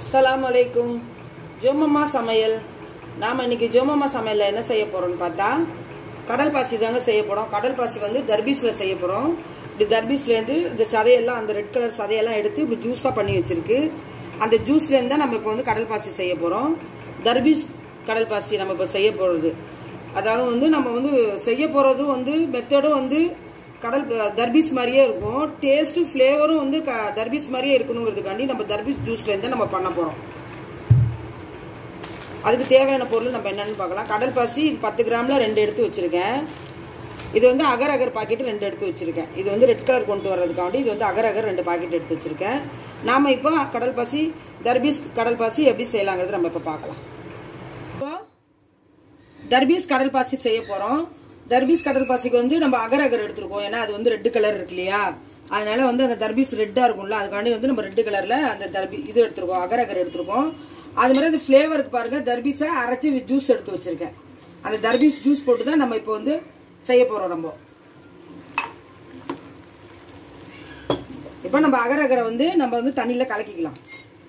அஸ்ஸலாமு அலைக்கும் ஜோமம்மா சமையல் நாம் இன்னைக்கு ஜோமம்மா சமையலில் என்ன செய்ய போகிறோம்னு பார்த்தா கடல் பாசி தாங்க செய்ய போகிறோம் கடல் பாசி வந்து தர்பீஸில் செய்ய போகிறோம் இப்படி தர்பீஸ்லேருந்து இந்த சதையெல்லாம் அந்த ரெட் கலர் சதையெல்லாம் எடுத்து இப்படி ஜூஸாக பண்ணி வச்சிருக்கு அந்த ஜூஸ்லேருந்து தான் நம்ம இப்போ வந்து கடல் பாசி செய்ய போகிறோம் தர்பீஸ் கடல் பாசி நம்ம இப்போ செய்ய போகிறது அதாவது வந்து நம்ம வந்து செய்ய போகிறதும் வந்து மெத்தடும் வந்து கடல் தர்பீஸ் மாதிரியே இருக்கும் டேஸ்ட்டும் ஃப்ளேவரும் வந்து க தர்பீஸ் மாதிரியே இருக்கணுங்கிறதுக்காண்டி நம்ம தர்பீஸ் ஜூஸ்லேருந்து நம்ம பண்ண போகிறோம் அதுக்கு தேவையான பொருள் நம்ம என்னென்னு பார்க்கலாம் கடல் பாசி இது பத்து கிராமில் ரெண்டு எடுத்து வச்சுருக்கேன் இது வந்து அகர் அகர் பாக்கெட் ரெண்டு எடுத்து வச்சுருக்கேன் இது வந்து ரெட் கலர் கொண்டு வர்றதுக்காண்டி இது வந்து அகர் அகர் ரெண்டு பாக்கெட் எடுத்து வச்சுருக்கேன் நாம் இப்போ கடல் பாசி தர்பீஸ் கடல் பாசி எப்படி செய்யலாங்கிறது நம்ம இப்போ பார்க்கலாம் இப்போ தர்பீஸ் கடல் பாசி செய்ய போகிறோம் தர்பீஸ் கடல் பாசிக்கு வந்து நம்ம அகர் அகர் எடுத்திருக்கோம் ஏன்னா அது வந்து ரெட் கலர் இருக்கு இல்லையா அதனால வந்து அந்த தர்பீஸ் ரெட்டா இருக்கும்ல அதுக்காண்டி வந்து நம்ம ரெட் கலர்ல அந்த தர்பி இது எடுத்திருக்கோம் அகர் அகர் எடுத்திருக்கோம் அது மாதிரி அந்த ஃபிளேவருக்கு பாருங்க தர்பீஸை அரைச்சி ஜூஸ் எடுத்து வச்சிருக்கேன் அந்த தர்பீஸ் ஜூஸ் போட்டு தான் நம்ம இப்போ வந்து செய்ய போறோம் நம்ம இப்போ நம்ம அகர் அகரை வந்து நம்ம வந்து தண்ணியில கலக்கிக்கலாம்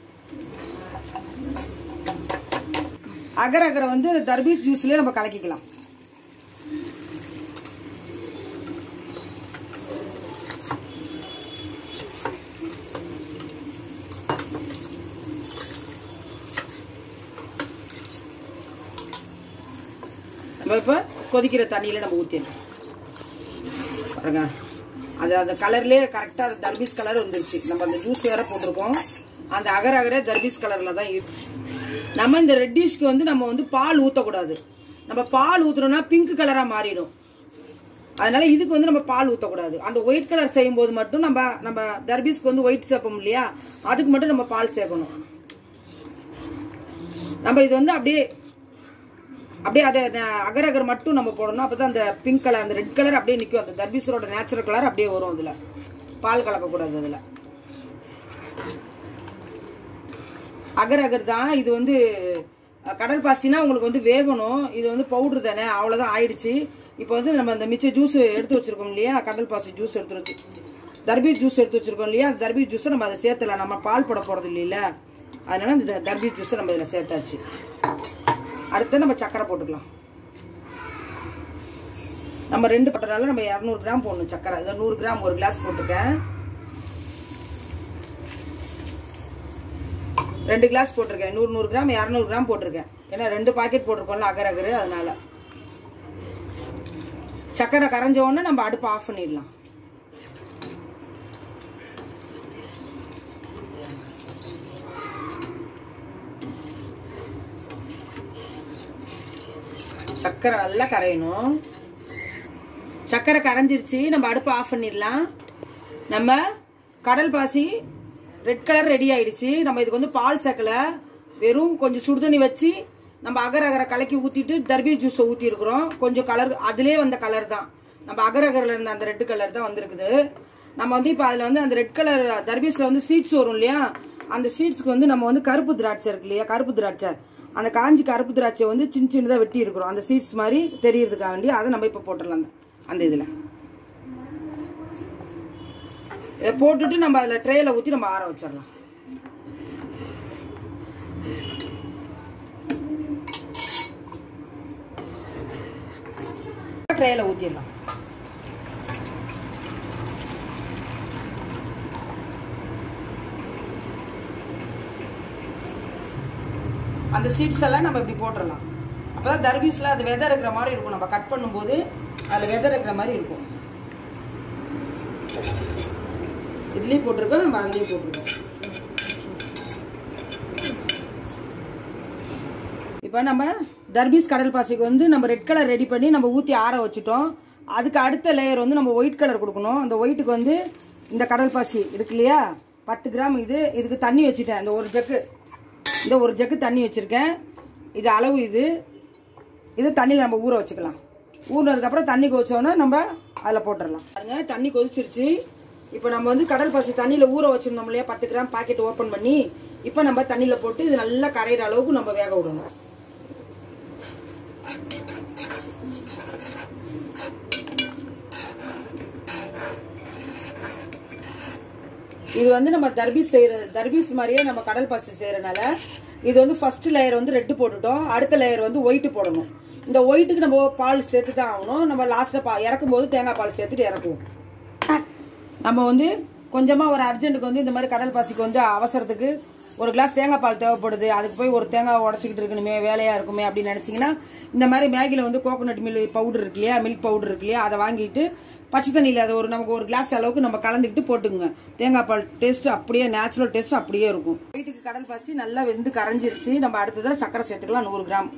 அகர் அகரை வந்து தர்பீஸ் ஜூஸ்லயே நம்ம கலக்கிக்கலாம் நம்ம இப்போ கொதிக்கிற தண்ணியில் நம்ம ஊற்றிடலாம் பாருங்க அது அந்த கலர்லேயே கரெக்டாக அந்த தர்பீஸ் கலர் வந்துருச்சு நம்ம அந்த ஜூஸ் வேற போட்டிருக்கோம் அந்த அகர் அகரே தர்பீஸ் கலரில் தான் இருக்கு நம்ம இந்த ரெட்டிஷ்க்கு வந்து நம்ம வந்து பால் ஊற்றக்கூடாது நம்ம பால் ஊற்றுறோம்னா பிங்க் கலராக மாறிடும் அதனால இதுக்கு வந்து நம்ம பால் ஊற்றக்கூடாது அந்த ஒயிட் கலர் செய்யும் போது மட்டும் நம்ம நம்ம தர்பீஸ்க்கு வந்து ஒயிட் சேர்ப்போம் இல்லையா அதுக்கு மட்டும் நம்ம பால் சேர்க்கணும் நம்ம இது வந்து அப்படியே அப்படியே அதை அகர் அகர் மட்டும் நம்ம போடணும் அப்பதான் அந்த பிங்க் கலர் அந்த ரெட் கலர் அப்படியே நிற்கும் அந்த தர்பீஸரோட நேச்சுரல் கலர் அப்படியே வரும் அதுல பால் கலக்கக்கூடாது அதுல அகர் அகர் தான் இது வந்து கடல் பாசினா உங்களுக்கு வந்து வேகணும் இது வந்து பவுடர் தானே அவ்வளோதான் ஆயிடுச்சு இப்போ வந்து நம்ம அந்த மிச்ச ஜூஸ் எடுத்து வச்சிருக்கோம் இல்லையா கடல் பாசி ஜூஸ் எடுத்து வச்சு தர்பீஸ் ஜூஸ் எடுத்து வச்சிருக்கோம் இல்லையா அந்த தர்பீஸ் ஜூஸை நம்ம அதை சேர்த்தலாம் நம்ம பால் போட போறது இல்லைல்ல அதனால இந்த தர்பீஸ் ஜூஸை நம்ம இதில் சேர்த்தாச்சு அடுத்து நம்ம சக்கரை போட்டுக்கலாம் நம்ம ரெண்டு பட்டனால நம்ம இரநூறு கிராம் போடணும் சக்கரை இதில் நூறு கிராம் ஒரு கிளாஸ் போட்டுக்கேன் ரெண்டு கிளாஸ் போட்டிருக்கேன் நூறு நூறு கிராம் இரநூறு கிராம் போட்டிருக்கேன் ஏன்னா ரெண்டு பாக்கெட் போட்டிருக்கோம்ல அகர் அகரு அதனால சக்கரை கரைஞ்ச உடனே நம்ம அடுப்பு ஆஃப் பண்ணிடலாம் சக்கரை நல்லா கரையணும் சக்கரை கரைஞ்சிருச்சு நம்ம அடுப்பு ஆஃப் பண்ணிடலாம் நம்ம கடல் பாசி ரெட் கலர் ரெடி ஆயிடுச்சு நம்ம இதுக்கு வந்து பால் சேர்க்கல வெறும் கொஞ்சம் சுடுதண்ணி வச்சு நம்ம அகர் அகரை கலக்கி ஊத்திட்டு தர்பீ ஜூஸை ஊத்தி இருக்கிறோம் கொஞ்சம் கலர் அதுலயே வந்த கலர் தான் நம்ம அகர் அகர்ல இருந்த அந்த ரெட் கலர் தான் வந்திருக்குது நம்ம வந்து இப்போ அதுல வந்து அந்த ரெட் கலர் தர்பீஸ்ல வந்து சீட்ஸ் வரும் இல்லையா அந்த சீட்ஸ்க்கு வந்து நம்ம வந்து கருப்பு திராட்சை இருக்கு இல்லையா கருப்பு திராட்சை அந்த காஞ்சி கருப்பு திராட்சை வந்து சின்ன சின்னதாக வெட்டி இருக்கிறோம் அந்த சீட்ஸ் மாதிரி தெரியறதுக்காக வேண்டி அதை நம்ம இப்போ போட்டுடலாம் அந்த அந்த இதில் இதை போட்டுட்டு நம்ம அதில் ட்ரேயில் ஊற்றி நம்ம ஆற வச்சிடலாம் ட்ரேயில் ஊற்றிடலாம் அந்த சீட்ஸ் எல்லாம் நம்ம இப்படி போட்டுடலாம் அப்பதான் தர்பீஸ்ல அது விதை இருக்கிற மாதிரி இருக்கும் நம்ம கட் பண்ணும்போது அதுல விதை இருக்கிற மாதிரி இருக்கும் இதுலயும் போட்டிருக்கோம் நம்ம அதுலயும் போட்டிருக்கோம் இப்போ நம்ம தர்பீஸ் கடல் பாசிக்கு வந்து நம்ம ரெட் கலர் ரெடி பண்ணி நம்ம ஊற்றி ஆற வச்சுட்டோம் அதுக்கு அடுத்த லேயர் வந்து நம்ம ஒயிட் கலர் கொடுக்கணும் அந்த ஒயிட்டுக்கு வந்து இந்த கடல் பாசி இருக்கு இல்லையா பத்து கிராம் இது இதுக்கு தண்ணி வச்சுட்டேன் இந்த ஒரு ஜக்கு இந்த ஒரு ஜக்கு தண்ணி வச்சுருக்கேன் இது அளவு இது இது தண்ணியில் நம்ம ஊற வச்சுக்கலாம் ஊறினதுக்கப்புறம் தண்ணி கொதிச்சோன்னா நம்ம அதில் போட்டுடலாம் பாருங்க தண்ணி கொதிச்சிருச்சு இப்போ நம்ம வந்து கடல் பாசி தண்ணியில் ஊற வச்சிருந்தோம் இல்லையா பத்து கிராம் பாக்கெட் ஓப்பன் பண்ணி இப்போ நம்ம தண்ணியில் போட்டு இது நல்லா கரையிற அளவுக்கு நம்ம வேக விடணும் இது வந்து நம்ம தர்பீஸ் செய்யற தர்பீஸ் மாதிரியே நம்ம கடல் பாசி செய்யறனால இது வந்து ஃபர்ஸ்ட் லேயர் வந்து ரெட்டு போட்டுட்டோம் அடுத்த லேயர் வந்து ஒயிட் போடணும் இந்த ஒயிட்டுக்கு நம்ம பால் சேர்த்து தான் ஆகணும் நம்ம லாஸ்ட்ல பா இறக்கும் போது தேங்காய் பால் சேர்த்துட்டு இறக்குவோம் நம்ம வந்து கொஞ்சமா ஒரு அர்ஜென்ட்டுக்கு வந்து இந்த மாதிரி கடல் பாசிக்கு வந்து அவசரத்துக்கு ஒரு கிளாஸ் தேங்காய் பால் தேவைப்படுது அதுக்கு போய் ஒரு தேங்காய் உடச்சிக்கிட்டு இருக்கணுமே வேலையா இருக்குமே அப்படின்னு நினைச்சீங்கன்னா இந்த மாதிரி மேகில வந்து கோகோனட் மில் பவுடர் இருக்கு இல்லையா மில்க் பவுடர் இருக்கு இல்லையா அதை வாங்கிட்டு பச்சை தண்ணியில் அது ஒரு நமக்கு ஒரு கிளாஸ் அளவுக்கு நம்ம கலந்துக்கிட்டு போட்டுக்குங்க தேங்காய் பால் டேஸ்ட் அப்படியே நேச்சுரல் டேஸ்ட் அப்படியே இருக்கும் வீட்டுக்கு கடல் பாசி நல்லா வெந்து கரைஞ்சிருச்சு நம்ம அடுத்ததான் சக்கரை சேர்த்துக்கலாம் நூறு கிராம்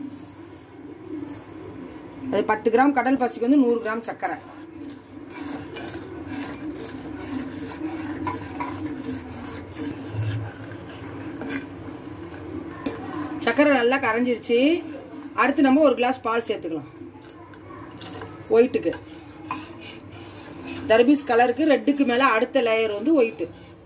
அது பத்து கிராம் கடல் பாசிக்கு வந்து நூறு கிராம் சக்கரை சக்கரை நல்லா கரைஞ்சிருச்சு அடுத்து நம்ம ஒரு கிளாஸ் பால் சேர்த்துக்கலாம் ஒயிட்டுக்கு தர்பீஸ் கலருக்கு ரெட்டுக்கு மேல அடுத்த லேயர் வந்து ஒயிட்டு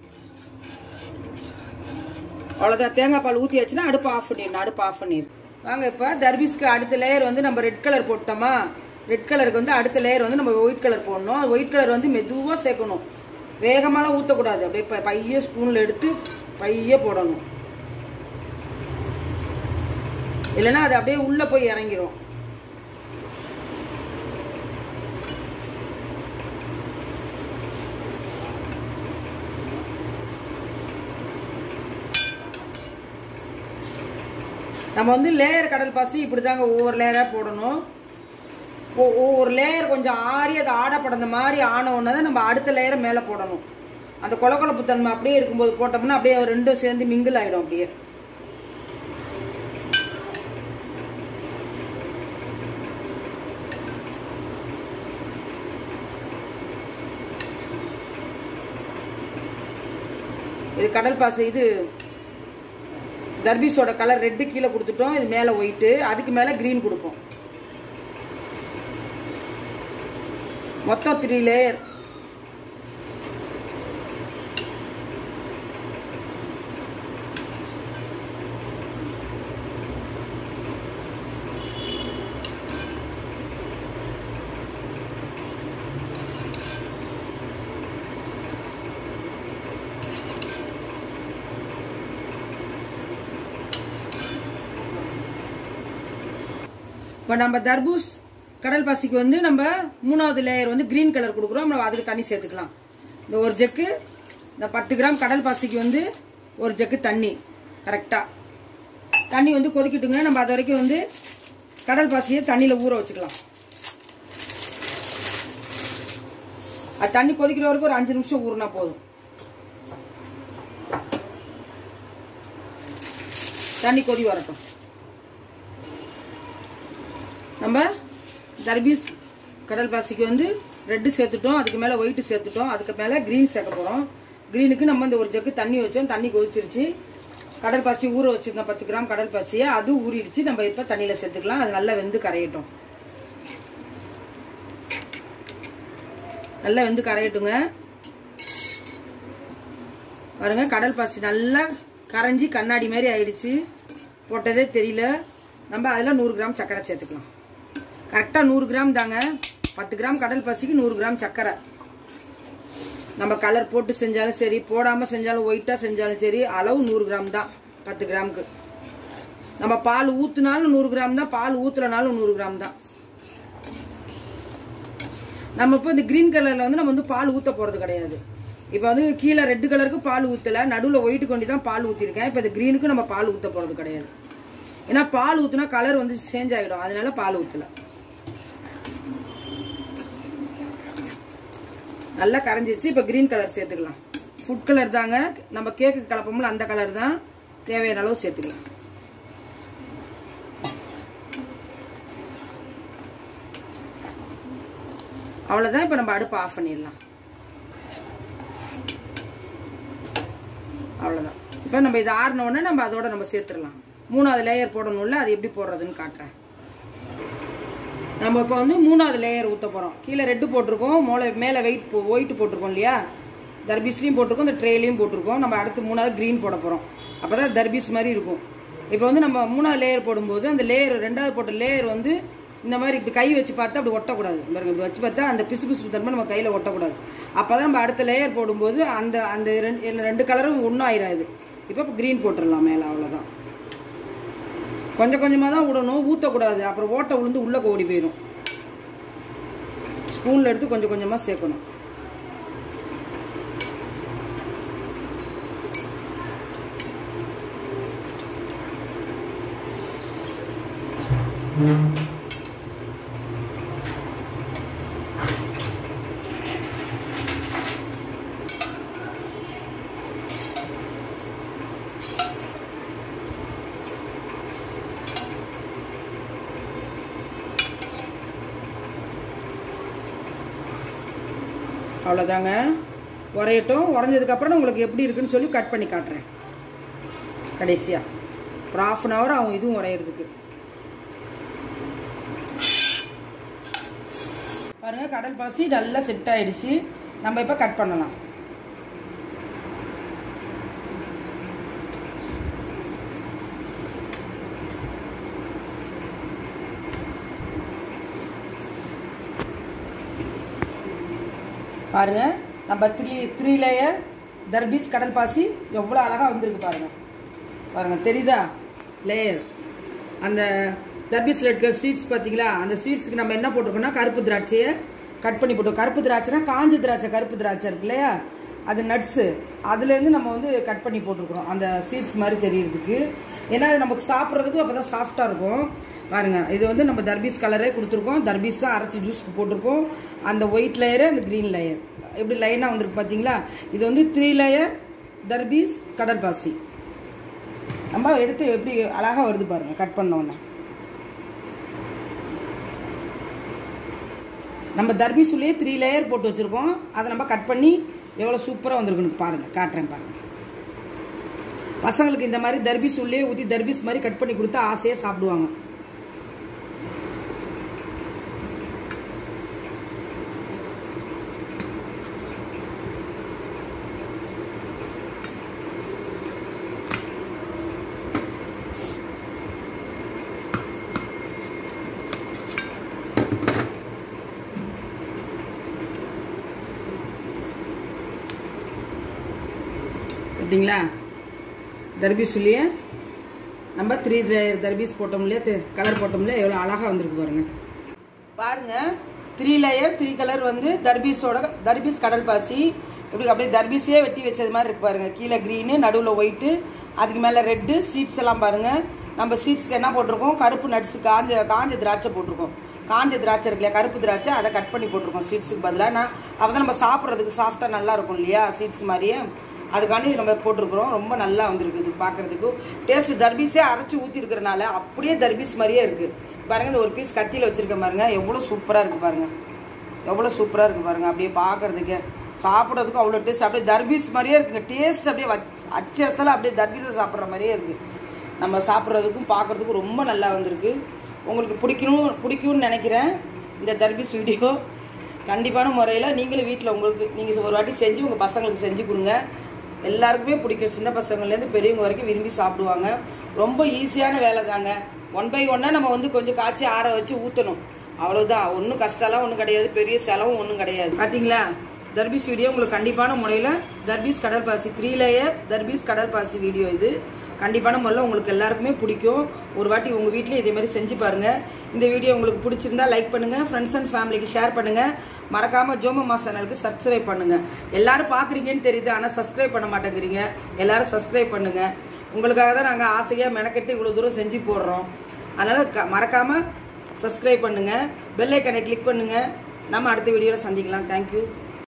அவ்வளோதான் தேங்காய் பால் ஊற்றியாச்சுன்னா அடுப்பு ஆஃப் பண்ணிடணும் அடுப்பு ஆஃப் பண்ணிடு வாங்க இப்போ தர்பீஸ்க்கு அடுத்த லேயர் வந்து நம்ம ரெட் கலர் போட்டோமா ரெட் கலருக்கு வந்து அடுத்த லேயர் வந்து நம்ம ஒயிட் கலர் போடணும் ஒயிட் கலர் வந்து மெதுவாக சேர்க்கணும் வேகமாலாம் ஊற்றக்கூடாது அப்படியே ப- பைய ஸ்பூனில் எடுத்து பைய போடணும் இல்லைன்னா அது அப்படியே உள்ளே போய் இறங்கிரும் நம்ம வந்து லேயர் கடல் பாசி இப்படி தாங்க ஒவ்வொரு லேயராக போடணும் ஒ- ஒவ்வொரு லேயர் கொஞ்சம் ஆறி அது ஆடப்படந்த மாதிரி ஆன உடனே தான் நம்ம அடுத்த லேயரை மேலே போடணும் அந்த கொல கொலப்பு தன்மை அப்படியே இருக்கும்போது போட்டோம்னா அப்படியே ரெண்டும் சேர்ந்து மிங்கிள் ஆகிடும் அப்படியே இது கடல் பாசி இது தர்பீஸோட கலர் ரெட்டு கீழே கொடுத்துட்டோம் இது மேலே ஒயிட்டு அதுக்கு மேலே க்ரீன் கொடுப்போம் மொத்தம் த்ரீ லேயர் இப்போ நம்ம தர்பூஸ் கடல் பாசிக்கு வந்து நம்ம மூணாவது லேயர் வந்து கிரீன் கலர் கொடுக்குறோம் நம்ம அதுக்கு தண்ணி சேர்த்துக்கலாம் இந்த ஒரு ஜக்கு இந்த பத்து கிராம் கடல் பாசிக்கு வந்து ஒரு ஜக்கு தண்ணி கரெக்டாக தண்ணி வந்து கொதிக்கிட்டுங்க நம்ம அது வரைக்கும் வந்து கடல் பாசியை தண்ணியில் ஊற வச்சுக்கலாம் அது தண்ணி கொதிக்கிற வரைக்கும் ஒரு அஞ்சு நிமிஷம் ஊறினா போதும் தண்ணி கொதி வரட்டும் நம்ம தர்பீஸ் கடல் பாசிக்கு வந்து ரெட்டு சேர்த்துட்டோம் அதுக்கு மேலே ஒயிட்டு சேர்த்துட்டோம் அதுக்கு மேலே க்ரீன் சேர்க்க போகிறோம் க்ரீனுக்கு நம்ம இந்த ஒரு ஜக்கு தண்ணி வச்சோம் தண்ணி கொதிச்சிருச்சு கடல் பாசி ஊற வச்சுருந்தோம் பத்து கிராம் கடல் பாசியை அது ஊறிடுச்சு நம்ம இப்போ தண்ணியில் சேர்த்துக்கலாம் அது நல்லா வெந்து கரையட்டும் நல்லா வெந்து கரையட்டுங்க பாருங்க கடல் பாசி நல்லா கரைஞ்சி கண்ணாடி மாதிரி ஆயிடுச்சு போட்டதே தெரியல நம்ம அதில் நூறு கிராம் சர்க்கரை சேர்த்துக்கலாம் கரெக்டாக நூறு கிராம் தாங்க பத்து கிராம் கடல் பாசிக்கு நூறு கிராம் சர்க்கரை நம்ம கலர் போட்டு செஞ்சாலும் சரி போடாமல் செஞ்சாலும் ஒயிட்டாக செஞ்சாலும் சரி அளவு நூறு கிராம் தான் பத்து கிராமுக்கு நம்ம பால் ஊற்றுனாலும் நூறு கிராம் தான் பால் ஊற்றுலனாலும் நூறு கிராம் தான் நம்ம இப்போ இந்த கிரீன் கலரில் வந்து நம்ம வந்து பால் ஊற்ற போகிறது கிடையாது இப்போ வந்து கீழே ரெட் கலருக்கு பால் ஊற்றலை நடுவில் ஒயிட்டு கொண்டு தான் பால் ஊற்றிருக்கேன் இப்போ இந்த க்ரீனுக்கு நம்ம பால் ஊற்ற போகிறது கிடையாது ஏன்னா பால் ஊற்றினா கலர் வந்து சேஞ்ச் ஆகிடும் அதனால பால் ஊற்றலை நல்லா கரைஞ்சிருச்சு இப்போ கிரீன் கலர் சேர்த்துக்கலாம் ஃபுட் கலர் தாங்க நம்ம கேக்கு கலப்போம்ல அந்த கலர் தான் தேவையான அளவு சேர்த்துக்கலாம் அவ்வளோதான் இப்போ நம்ம அடுப்பு ஆஃப் பண்ணிடலாம் அவ்வளோதான் இப்போ நம்ம இது ஆறின உடனே நம்ம அதோட நம்ம சேர்த்துடலாம் மூணாவது லேயர் போடணும்ல அது எப்படி போடுறதுன்னு காட்டுறேன் நம்ம இப்போ வந்து மூணாவது லேயர் ஊற்ற போகிறோம் கீழே ரெட்டு போட்டிருக்கோம் மோளை மேலே வெயிட் போ ஒயிட் போட்டிருக்கோம் இல்லையா தர்பீஸ்லையும் போட்டிருக்கோம் இந்த ட்ரேலையும் போட்டிருக்கோம் நம்ம அடுத்து மூணாவது க்ரீன் போட போகிறோம் அப்போ தான் தர்பீஸ் மாதிரி இருக்கும் இப்போ வந்து நம்ம மூணாவது லேயர் போடும்போது அந்த லேயர் ரெண்டாவது போட்ட லேயர் வந்து இந்த மாதிரி இப்படி கை வச்சு பார்த்தா அப்படி ஒட்டக்கூடாது பாருங்க இப்படி வச்சு பார்த்தா அந்த பிசு பிசு தன்மை நம்ம கையில் ஒட்டக்கூடாது அப்போ தான் நம்ம அடுத்த லேயர் போடும்போது அந்த அந்த ரெண்டு ரெண்டு கலரும் ஒன்றும் ஆயிடாது இப்போ க்ரீன் போட்டுடலாம் மேலே அவ்வளோதான் கொஞ்சம் கொஞ்சமாக தான் விடணும் ஊற்றக்கூடாது அப்புறம் ஓட்டை விழுந்து உள்ளே ஓடி போயிடும் ஸ்பூனில் எடுத்து கொஞ்சம் கொஞ்சமாக சேர்க்கணும் அவ்வளோதாங்க உரையட்டும் உறைஞ்சதுக்கப்புறம் உங்களுக்கு எப்படி இருக்குன்னு சொல்லி கட் பண்ணி காட்டுறேன் கடைசியாக ஒரு ஆஃப் அன் ஹவர் ஆகும் இதுவும் உரையிறதுக்கு பாருங்க கடல் பாசி நல்லா செட் ஆயிடுச்சு நம்ம இப்போ கட் பண்ணலாம் பாருங்க நம்ம த்ரீ த்ரீ லேயர் தர்பீஸ் கடல் பாசி எவ்வளோ அழகாக வந்திருக்கு பாருங்க பாருங்க தெரியுதா லேயர் அந்த தர்பீஸில் இருக்கிற சீட்ஸ் பார்த்தீங்களா அந்த சீட்ஸுக்கு நம்ம என்ன போட்டிருக்கோம்னா கருப்பு திராட்சையை கட் பண்ணி போட்டோம் கருப்பு திராட்சைனா காஞ்ச திராட்சை கருப்பு திராட்சை இருக்கு இல்லையா அது நட்ஸு அதுலேருந்து நம்ம வந்து கட் பண்ணி போட்டிருக்கிறோம் அந்த சீட்ஸ் மாதிரி தெரியறதுக்கு ஏன்னா அது நமக்கு சாப்பிட்றதுக்கு அப்போ தான் சாஃப்டாக இருக்கும் பாருங்க இது வந்து நம்ம தர்பீஸ் கலரே கொடுத்துருக்கோம் தர்பீஸ் தான் அரைச்சி ஜூஸ்க்கு போட்டிருக்கோம் அந்த ஒயிட் லேயரு அந்த க்ரீன் லேயர் எப்படி லைனாக வந்திருக்கு பார்த்தீங்களா இது வந்து த்ரீ லேயர் தர்பீஸ் கடற்பாசி நம்ம எடுத்து எப்படி அழகாக வருது பாருங்க கட் பண்ணோன்னே நம்ம தர்பீஸுலேயே த்ரீ லேயர் போட்டு வச்சுருக்கோம் அதை நம்ம கட் பண்ணி எவ்வளோ சூப்பராக வந்திருக்குன்னு பாருங்கள் காட்டுறேன் பாருங்கள் பசங்களுக்கு இந்த மாதிரி தர்பீஸ் உள்ளே ஊற்றி தர்பீஸ் மாதிரி கட் பண்ணி கொடுத்தா ஆசையாக சாப்பிடுவாங்க பார்த்தீங்களா தர்பீஸ்லேயே நம்ம த்ரீ தர்பீஸ் போட்டோம்லையே கலர் போட்டோம்லையே எவ்வளோ அழகாக வந்திருக்கு பாருங்க பாருங்க த்ரீ லேயர் த்ரீ கலர் வந்து தர்பீஸோட தர்பீஸ் கடல் பாசி இப்படி அப்படியே தர்பீஸே வெட்டி வச்சது மாதிரி இருக்கு பாருங்க கீழே க்ரீனு நடுவில் ஒயிட்டு அதுக்கு மேலே ரெட்டு சீட்ஸ் எல்லாம் பாருங்க நம்ம சீட்ஸ்க்கு என்ன போட்டிருக்கோம் கருப்பு நட்ஸ் காஞ்ச காஞ்ச திராட்சை போட்டிருக்கோம் காஞ்ச திராட்சை இருக்கு இல்லையா கருப்பு திராட்சை அதை கட் பண்ணி போட்டிருக்கோம் சீட்ஸுக்கு பதிலாக நான் அப்போ தான் நம்ம சாப்பிட்றதுக்கு சாஃப்டாக நல்லா இருக்கும் இல்லையா சீட்ஸ் மாதிரியே அதுக்காண்டி நம்ம போட்டிருக்கிறோம் ரொம்ப நல்லா வந்திருக்கு இது பார்க்கறதுக்கு டேஸ்ட் தர்பீஸே அரைச்சி ஊற்றிருக்கிறனால அப்படியே தர்பீஸ் மாதிரியே இருக்குது பாருங்க இந்த ஒரு பீஸ் கத்தியில் வச்சுருக்கேன் பாருங்க எவ்வளோ சூப்பராக இருக்குது பாருங்க எவ்வளோ சூப்பராக இருக்குது பாருங்க அப்படியே பார்க்கறதுக்கு சாப்பிட்றதுக்கு அவ்வளோ டேஸ்ட் அப்படியே தர்பீஸ் மாதிரியே இருக்குங்க டேஸ்ட் அப்படியே வச் அச்சஸ்தில் அப்படியே தர்பீஸை சாப்பிட்ற மாதிரியே இருக்குது நம்ம சாப்பிட்றதுக்கும் பார்க்கறதுக்கும் ரொம்ப நல்லா வந்திருக்கு உங்களுக்கு பிடிக்கணும் பிடிக்கும்னு நினைக்கிறேன் இந்த தர்பீஸ் வீடியோ கண்டிப்பான முறையில் நீங்களும் வீட்டில் உங்களுக்கு நீங்கள் ஒரு வாட்டி செஞ்சு உங்கள் பசங்களுக்கு செஞ்சு கொடுங்க எல்லாருக்குமே பிடிக்கும் சின்ன பசங்கள்லேருந்து பெரியவங்க வரைக்கும் விரும்பி சாப்பிடுவாங்க ரொம்ப ஈஸியான வேலை தாங்க ஒன் பை ஒன்னாக நம்ம வந்து கொஞ்சம் காய்ச்சி ஆற வச்சு ஊற்றணும் அவ்வளோதான் ஒன்றும் கஷ்டம்லாம் ஒன்றும் கிடையாது பெரிய செலவும் ஒன்றும் கிடையாது பார்த்தீங்களா தர்பீஸ் வீடியோ உங்களுக்கு கண்டிப்பான முறையில் தர்பீஸ் கடல் பாசி த்ரீ லேயர் தர்பீஸ் கடல் பாசி வீடியோ இது கண்டிப்பான முறையில் உங்களுக்கு எல்லாருக்குமே பிடிக்கும் ஒரு வாட்டி உங்கள் வீட்டில் இதே மாதிரி செஞ்சு பாருங்க இந்த வீடியோ உங்களுக்கு பிடிச்சிருந்தா லைக் பண்ணுங்க ஃப்ரெண்ட்ஸ் அண்ட் ஃபேமிலிக்கு ஷேர் பண்ணுங்க மறக்காம ஜோமம்மா சேனலுக்கு சப்ஸ்கிரைப் பண்ணுங்க எல்லாரும் பார்க்குறீங்கன்னு தெரியுது ஆனால் சப்ஸ்கிரைப் பண்ண மாட்டேங்கிறீங்க எல்லாரும் சப்ஸ்கிரைப் பண்ணுங்க உங்களுக்காக தான் நாங்கள் ஆசையாக மெனக்கெட்டு இவ்வளோ தூரம் செஞ்சு போடுறோம் அதனால் க மறக்காமல் சப்ஸ்கிரைப் பண்ணுங்கள் பெல் ஐக்கனை கிளிக் பண்ணுங்கள் நம்ம அடுத்த வீடியோவில் சந்திக்கலாம் தேங்க்யூ